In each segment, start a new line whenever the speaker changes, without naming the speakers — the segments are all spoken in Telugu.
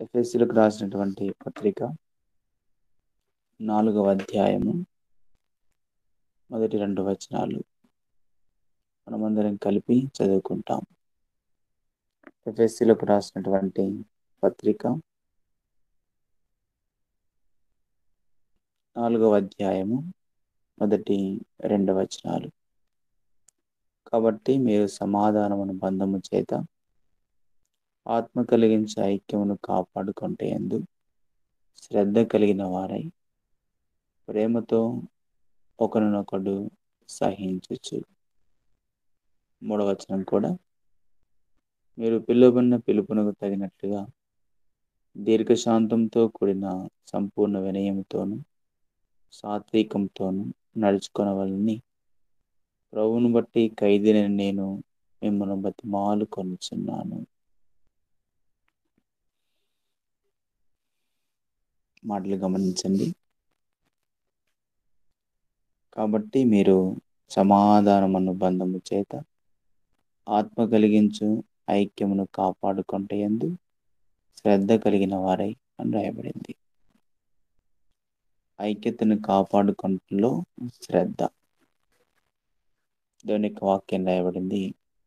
ఎఫ్ఎస్సీలకు రాసినటువంటి పత్రిక నాలుగవ అధ్యాయము మొదటి రెండు వచనాలు మనమందరం కలిపి చదువుకుంటాం ఎఫ్ఎస్సీలకు రాసినటువంటి పత్రిక నాలుగవ అధ్యాయము మొదటి రెండు వచనాలు కాబట్టి మీరు సమాధానమును బంధము చేత ఆత్మ కలిగించే ఐక్యమును కాపాడుకుంటే ఎందు శ్రద్ధ కలిగిన వారై ప్రేమతో ఒకరినొకడు సహించచ్చు మూడవచనం కూడా మీరు పిలువబడిన పిలుపునకు తగినట్లుగా దీర్ఘశాంతంతో కూడిన సంపూర్ణ వినయంతోను సాత్వికంతోను నడుచుకొనవలని ప్రభువును బట్టి ఖైదీని నేను మిమ్మల్ని బతిమాలు కొనుచున్నాను మాటలు గమనించండి కాబట్టి మీరు సమాధానమను బంధము చేత ఆత్మ కలిగించు ఐక్యమును కాపాడుకుంటే ఎందు శ్రద్ధ కలిగిన వారై అని రాయబడింది ఐక్యతను కాపాడుకుంటలో శ్రద్ధ దేవుని యొక్క వాక్యం రాయబడింది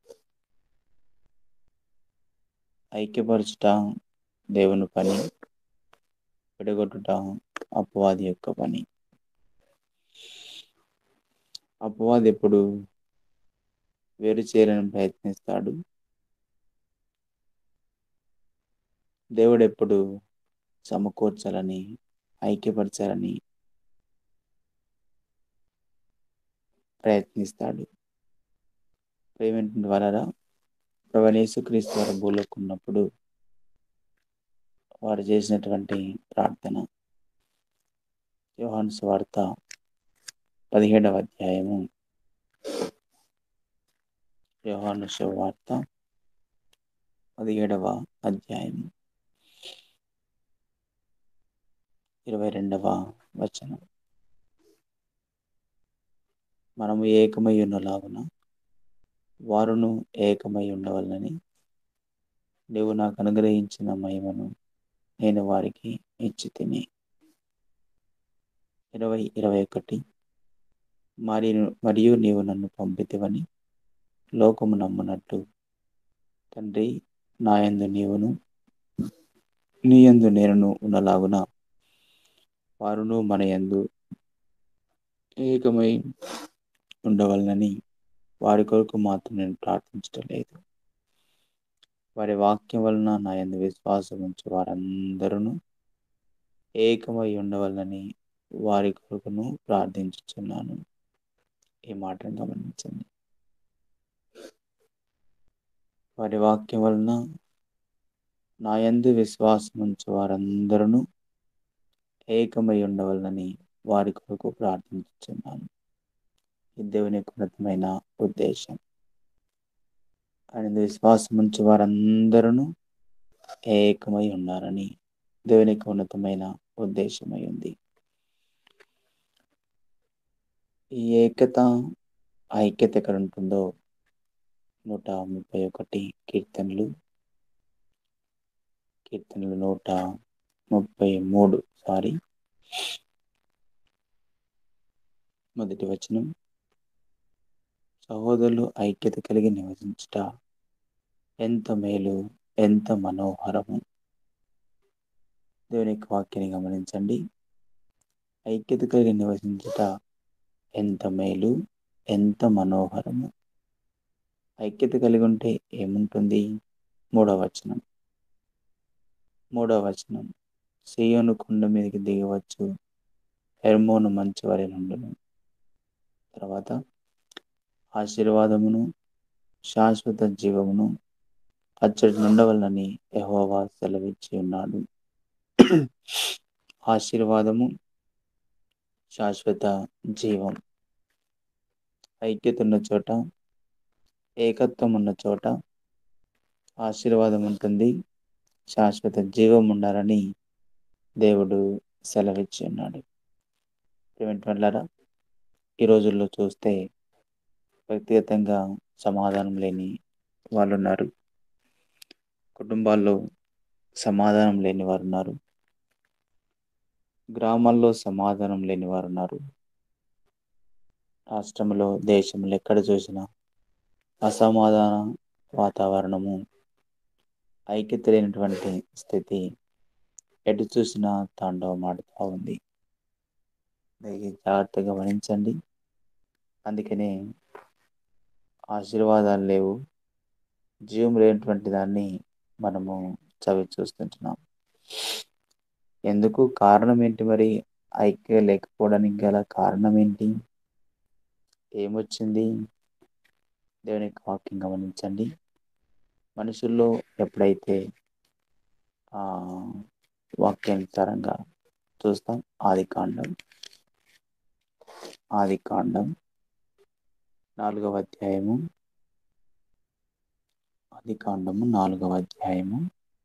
ఐక్యపరచుట దేవుని పని విడగొట్టుట అపవాది యొక్క పని అపవాది ఎప్పుడు వేరు చేయాలని ప్రయత్నిస్తాడు దేవుడు ఎప్పుడు సమకూర్చాలని ఐక్యపరచాలని ప్రయత్నిస్తాడు ప్రేమేంటి వలన ప్రవణేశుక్రీస్తు వారు భూలోకి ఉన్నప్పుడు వారు చేసినటువంటి ప్రార్థన యోహాను స్వార్త పదిహేడవ అధ్యాయము యోహాను సువార్త పదిహేడవ అధ్యాయము ఇరవై రెండవ వచనం మనము ఏకమై ఉన్నలాగున వారును ఏకమై ఉండవలనని నీవు నాకు అనుగ్రహించిన మహిమను నేను వారికి ఇచ్చి తిని ఇరవై ఇరవై ఒకటి మరియు మరియు నీవు నన్ను పంపితివని లోకము నమ్మునట్టు తండ్రి నాయందు నీవును నీయందు నేను ఉన్నలాగున వారును మన యందు ఏకమై ఉండవలనని వారి కొరకు మాత్రం నేను ప్రార్థించడం లేదు వారి వాక్యం వలన నా ఎందు విశ్వాసం ఉంచి వారందరూ ఏకమై ఉండవలనని వారి కొరకును ప్రార్థించుచున్నాను ఈ మాటను గమనించండి వారి వాక్యం వలన నా యందు విశ్వాసం ఉంచి వారందరూ ఏకమై ఉండవలనని వారి కొరకు ప్రార్థించుచున్నాను ఈ దేవుని యొక్క ఉన్నతమైన ఉద్దేశం ఆయన విశ్వాసం ఉంచి వారందరూ ఏకమై ఉన్నారని దేవుని యొక్క ఉన్నతమైన ఉద్దేశమై ఉంది ఈ ఏకత ఐక్యత ఎక్కడ ఉంటుందో నూట ముప్పై ఒకటి కీర్తనలు కీర్తనలు నూట ముప్పై మూడు సారీ మొదటి వచనం సహోదరులు ఐక్యత కలిగి నివసించుట ఎంత మేలు ఎంత మనోహరము దేవుని యొక్క వాక్యాన్ని గమనించండి ఐక్యత కలిగి నివసించుట ఎంత మేలు ఎంత మనోహరము ఐక్యత కలిగి ఉంటే ఏముంటుంది మూడవ వచనం మూడవ వచనం సియోను కొండ మీదకి దిగవచ్చు హెర్మోను మంచి వారి నుండును తర్వాత ఆశీర్వాదమును శాశ్వత జీవమును అచ్చటి నుండవలనని యహోవా సెలవిచ్చి ఉన్నాడు ఆశీర్వాదము శాశ్వత జీవం ఐక్యత ఉన్న చోట ఏకత్వం ఉన్న చోట ఆశీర్వాదం ఉంటుంది శాశ్వత జీవం ఉండాలని దేవుడు సెలవిచ్చి ఉన్నాడు ఏమిటంటారా ఈ రోజుల్లో చూస్తే వ్యక్తిగతంగా సమాధానం లేని వాళ్ళు ఉన్నారు కుటుంబాల్లో సమాధానం లేని వారు ఉన్నారు గ్రామాల్లో సమాధానం లేని వారు ఉన్నారు రాష్ట్రంలో దేశంలో ఎక్కడ చూసినా అసమాధాన వాతావరణము ఐక్యత లేనటువంటి స్థితి ఎటు చూసినా తాండవమాడుతూ ఉంది దయ జాగ్రత్తగా గమనించండి అందుకనే ఆశీర్వాదాలు లేవు జీవం లేనటువంటి దాన్ని మనము చవి చూస్తుంటున్నాం ఎందుకు కారణం ఏంటి మరి ఐక్య లేకపోవడానికి గల కారణం ఏంటి ఏమొచ్చింది దేవుని యొక్క వాక్యం గమనించండి మనుషుల్లో ఎప్పుడైతే ఆ వాక్యానుసారంగా చూస్తాం ఆది కాండం ఆది కాండం నాలుగవ అధ్యాయము ఆది కాండము నాలుగవ అధ్యాయము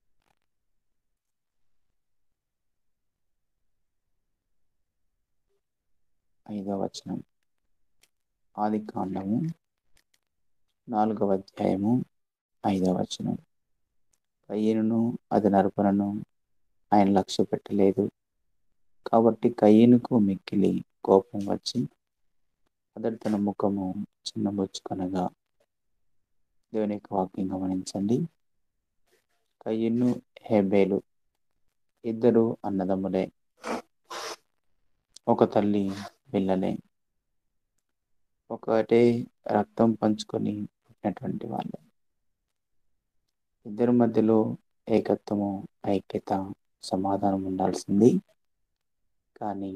ఐదవ వచనం ఆది కాండము నాలుగవ అధ్యాయము ఐదవ వచనం కయ్యను అది నరుపనను ఆయన లక్ష్య పెట్టలేదు కాబట్టి కయ్యనుకు మిక్కిలి కోపం వచ్చి అతడు తన ముఖము చిన్నబుచ్చుకొనగా దేవుని యొక్క వాక్యం గమనించండి కయ్యను హెబేలు ఇద్దరు అన్నదమ్ములే ఒక తల్లి పిల్లలే ఒకటే రక్తం పంచుకొని పుట్టినటువంటి వాళ్ళు ఇద్దరి మధ్యలో ఏకత్వము ఐక్యత సమాధానం ఉండాల్సింది కానీ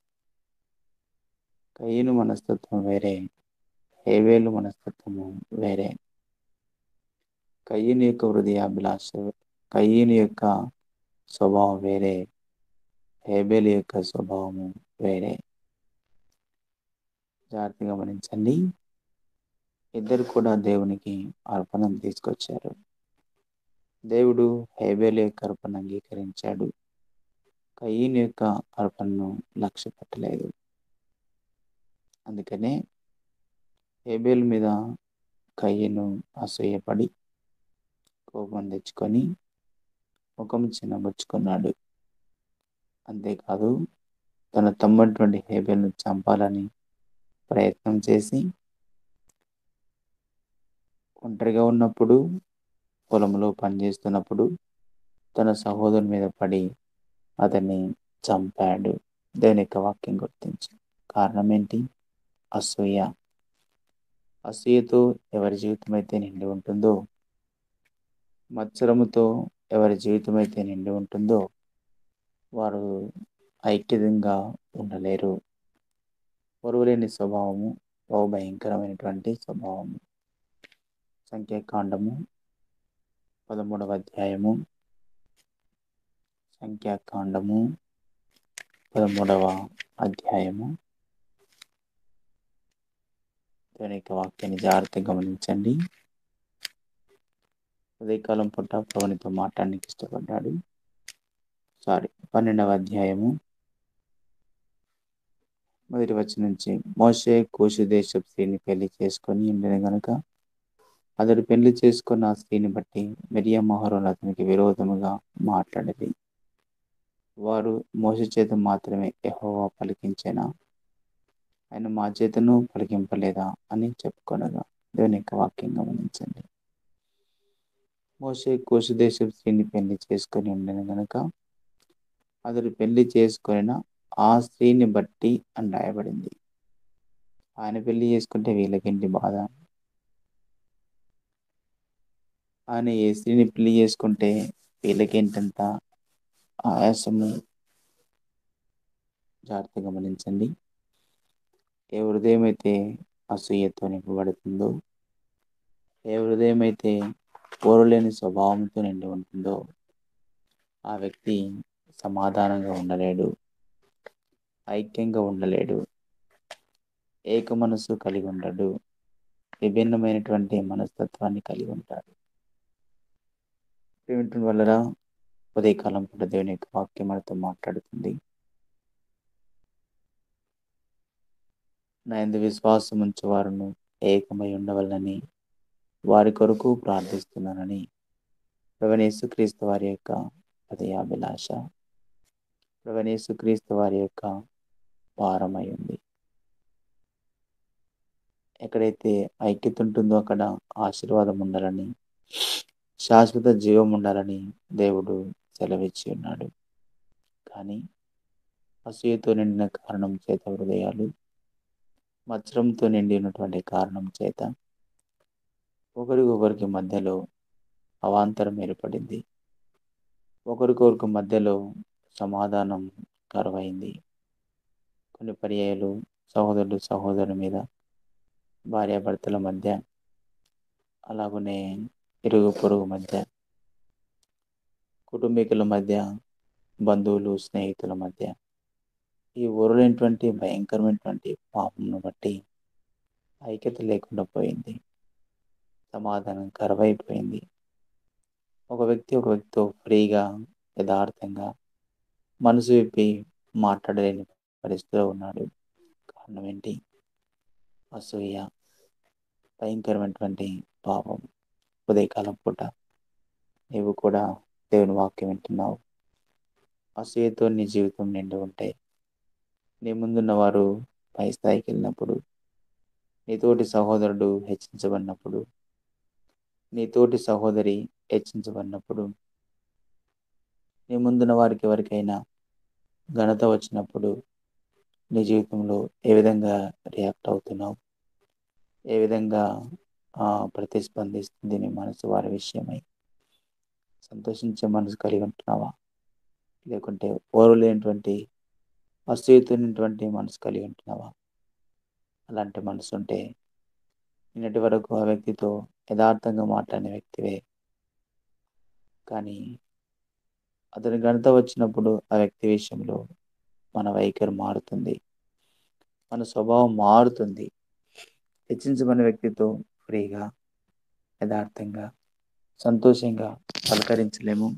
కయ్యను మనస్తత్వం వేరే హేవేలు మనస్తత్వము వేరే కయ్యని యొక్క హృదయాభిలాష కయ్యని యొక్క స్వభావం వేరే హేబేలు యొక్క స్వభావము వేరే జాగ్రత్తగా గమనించండి ఇద్దరు కూడా దేవునికి అర్పణం తీసుకొచ్చారు దేవుడు హేబేలు యొక్క అర్పణ అంగీకరించాడు కయ్యని యొక్క అర్పణను లక్ష్య పెట్టలేదు అందుకనే హేబేల్ మీద కయ్యను అసూయపడి కోపం తెచ్చుకొని ముఖం చిన్నబుచ్చుకున్నాడు అంతేకాదు తన తమ్ముడిటువంటి హేబేల్ను చంపాలని ప్రయత్నం చేసి ఒంటరిగా ఉన్నప్పుడు పొలంలో పనిచేస్తున్నప్పుడు తన సహోదరుని మీద పడి అతన్ని చంపాడు దేవుని యొక్క వాక్యం గుర్తించి కారణం ఏంటి అసూయ అసూయతో ఎవరి జీవితం అయితే నిండి ఉంటుందో మత్సరముతో ఎవరి జీవితం అయితే నిండి ఉంటుందో వారు ఐక్యంగా ఉండలేరు పొరువులేని స్వభావము బహు భయంకరమైనటువంటి స్వభావము సంఖ్యాకాండము పదమూడవ అధ్యాయము సంఖ్యాకాండము పదమూడవ అధ్యాయము దాని యొక్క వాక్యాన్ని జాగ్రత్తగా గమనించండి ఉదయకాలం పుట్ట పవనితో మాట్లాడడానికి ఇష్టపడ్డాడు సారీ పన్నెండవ అధ్యాయము మొదటి వచ్చి నుంచి మోసే కోశు దేశపు స్త్రీని పెళ్లి చేసుకొని ఉండిన గనుక అతడు పెళ్లి చేసుకున్న ఆ స్త్రీని బట్టి మెరియా మహరోలు అతనికి విరోధముగా మాట్లాడేది వారు మోస చేత మాత్రమే యహోవా పలికించేనా ఆయన మా చేతను పలికింపలేదా అని చెప్పుకొనగా దేవుని యొక్క వాక్యం గమనించండి మోసే కోశ దేశపు స్త్రీని పెళ్లి చేసుకొని ఉండిన గనుక అతడు పెళ్లి చేసుకొనిన ఆ స్త్రీని బట్టి అని రాయబడింది ఆయన పెళ్లి చేసుకుంటే వీళ్ళకేంటి బాధ ఆయన ఏ స్త్రీని పెళ్లి చేసుకుంటే వీళ్ళకేంటంత ఆయాసము జాగ్రత్త గమనించండి ఏ హృదయం అయితే అసూయతో నింపబడుతుందో ఏ హృదయం అయితే పోరులేని స్వభావంతో నిండి ఉంటుందో ఆ వ్యక్తి సమాధానంగా ఉండలేడు ఐక్యంగా ఉండలేడు ఏక మనసు కలిగి ఉండడు విభిన్నమైనటువంటి మనస్తత్వాన్ని కలిగి ఉంటాడు ఏమిటి వలన ఉదయకాలం పూట దేవుని యొక్క వాక్యం మనతో మాట్లాడుతుంది నా ఎందు విశ్వాసం ఉంచేవారును ఏకమై ఉండవలనని వారి కొరకు ప్రార్థిస్తున్నానని ప్రవణేశు క్రీస్తు వారి యొక్క హృదయాభిలాష ప్రవణేశు క్రీస్తు వారి యొక్క భారమై ఉంది ఎక్కడైతే ఐక్యత ఉంటుందో అక్కడ ఆశీర్వాదం ఉండాలని శాశ్వత జీవం ఉండాలని దేవుడు సెలవిచ్చి ఉన్నాడు కానీ అసూయతో నిండిన కారణం చేత హృదయాలు మత్సరంతో నిండి ఉన్నటువంటి కారణం చేత ఒకరికొకరికి మధ్యలో అవాంతరం ఏర్పడింది ఒకరికొకరికి మధ్యలో సమాధానం కరువైంది కొన్ని పర్యాయాలు సహోదరుడు సహోదరుని మీద భార్యాభర్తల మధ్య అలాగనే ఇరుగు పొరుగు మధ్య కుటుంబీకుల మధ్య బంధువులు స్నేహితుల మధ్య ఈ ఊరలేనటువంటి భయంకరమైనటువంటి పాపంను బట్టి ఐక్యత లేకుండా పోయింది సమాధానం కరువైపోయింది ఒక వ్యక్తి ఒక వ్యక్తితో ఫ్రీగా యథార్థంగా మనసు విప్పి మాట్లాడలేని పరిస్థితిలో ఉన్నాడు కారణం ఏంటి అసూయ భయంకరమైనటువంటి పాపం ఉదయకాలం పూట నీవు కూడా దేవుని వాక్యం వింటున్నావు అసూయతో నీ జీవితం నిండి ఉంటే నీ ముందున్న వారు పై స్థాయికి వెళ్ళినప్పుడు నీ తోటి సహోదరుడు హెచ్చించబడినప్పుడు నీ తోటి సహోదరి హెచ్చించబడినప్పుడు నీ ముందున్న వారికి ఎవరికైనా ఘనత వచ్చినప్పుడు నీ జీవితంలో ఏ విధంగా రియాక్ట్ అవుతున్నావు ఏ విధంగా ప్రతిస్పందిస్తుంది నీ మనసు వారి విషయమై సంతోషించే మనసు కలిగి ఉంటున్నావా లేకుంటే ఓరలేనటువంటి అసూయతున్నటువంటి మనసు కలిగి ఉంటున్నావా అలాంటి మనసు ఉంటే నిన్నటి వరకు ఆ వ్యక్తితో యథార్థంగా మాట్లాడిన వ్యక్తివే కానీ అతని ఘనత వచ్చినప్పుడు ఆ వ్యక్తి విషయంలో మన వైఖరి మారుతుంది మన స్వభావం మారుతుంది హెచ్చించబడిన వ్యక్తితో ఫ్రీగా యథార్థంగా సంతోషంగా పలకరించలేము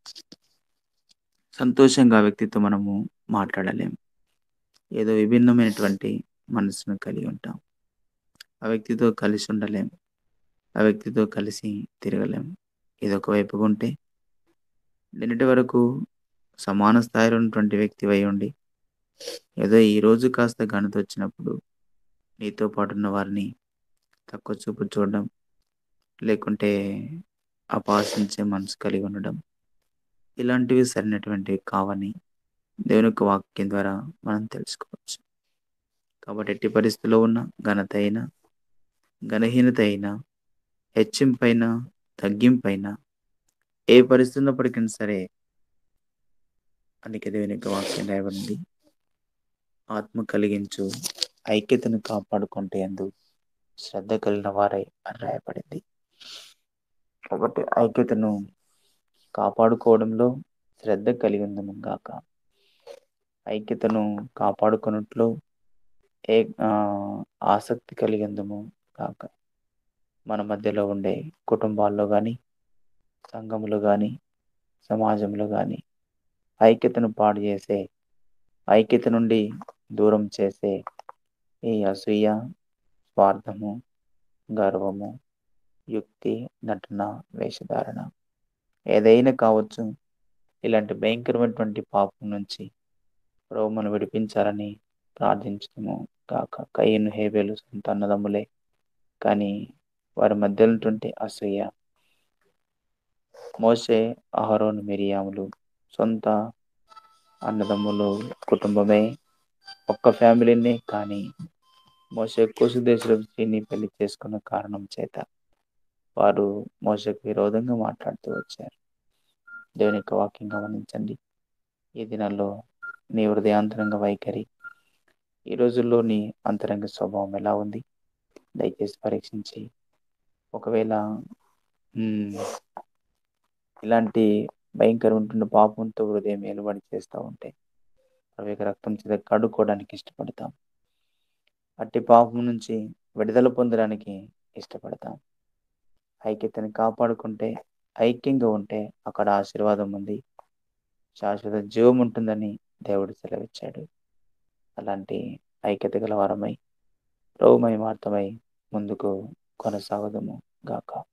సంతోషంగా ఆ వ్యక్తితో మనము మాట్లాడలేము ఏదో విభిన్నమైనటువంటి మనసును కలిగి ఉంటాం ఆ వ్యక్తితో కలిసి ఉండలేం ఆ వ్యక్తితో కలిసి తిరగలేం ఇది ఒక వైపుగా ఉంటే నిన్నటి వరకు సమాన స్థాయిలో ఉన్నటువంటి వ్యక్తి అయి ఉండి ఏదో ఈరోజు కాస్త ఘనత వచ్చినప్పుడు నీతో పాటు ఉన్న వారిని తక్కువ చూపు చూడడం లేకుంటే అపాసించే మనసు కలిగి ఉండడం ఇలాంటివి సరైనటువంటివి కావని దేవుని యొక్క వాక్యం ద్వారా మనం తెలుసుకోవచ్చు కాబట్టి ఎట్టి పరిస్థితిలో ఉన్న ఘనత అయినా ఘనహీనత అయినా హెచ్చింపైన తగ్గింపైన ఏ పరిస్థితి ఉన్నప్పటికీ సరే అందుకే దేవుని యొక్క వాక్యం రాయబడింది ఆత్మ కలిగించు ఐక్యతను కాపాడుకుంటే ఎందు శ్రద్ధ కలిగిన వారై అని రాయబడింది కాబట్టి ఐక్యతను కాపాడుకోవడంలో శ్రద్ధ కలిగి ఉందము గాక ఐక్యతను కాపాడుకున్నట్లు ఏ ఆసక్తి కలిగిందము కాక మన మధ్యలో ఉండే కుటుంబాల్లో కానీ సంఘంలో కానీ సమాజంలో కానీ ఐక్యతను పాడు చేసే ఐక్యత నుండి దూరం చేసే ఈ అసూయ స్వార్థము గర్వము యుక్తి నటన వేషధారణ ఏదైనా కావచ్చు ఇలాంటి భయంకరమైనటువంటి పాపం నుంచి రోమను విడిపించాలని ప్రార్థించము కాక కయ్యను హేబేలు సొంత అన్నదమ్ములే కానీ వారి మధ్యలో ఉన్నటువంటి అసూయ మోసే అహరోను మిరియాములు సొంత అన్నదమ్ములు కుటుంబమే ఒక్క ఫ్యామిలీనే కానీ మోసే కోసు దేశంని పెళ్లి చేసుకున్న కారణం చేత వారు మోసకు విరోధంగా మాట్లాడుతూ వచ్చారు దేవుని యొక్క వాక్యం గమనించండి ఈ దినాల్లో నీ హృదయాంతరంగ వైఖరి ఈ రోజుల్లో నీ అంతరంగ స్వభావం ఎలా ఉంది దయచేసి పరీక్షించి ఒకవేళ ఇలాంటి భయంకర ఉంటున్న పాపంతో హృదయం ఏలుబడి చేస్తూ ఉంటే అవి రక్తం చేత కడుక్కోవడానికి ఇష్టపడతాం అట్టి పాపం నుంచి విడుదల పొందడానికి ఇష్టపడతాం ఐక్యతని కాపాడుకుంటే ఐక్యంగా ఉంటే అక్కడ ఆశీర్వాదం ఉంది శాశ్వత జీవం ఉంటుందని దేవుడు సెలవిచ్చాడు అలాంటి ఐక్యత గల వారమై ప్రభుమై మార్తమై ముందుకు కొనసాగదము గాక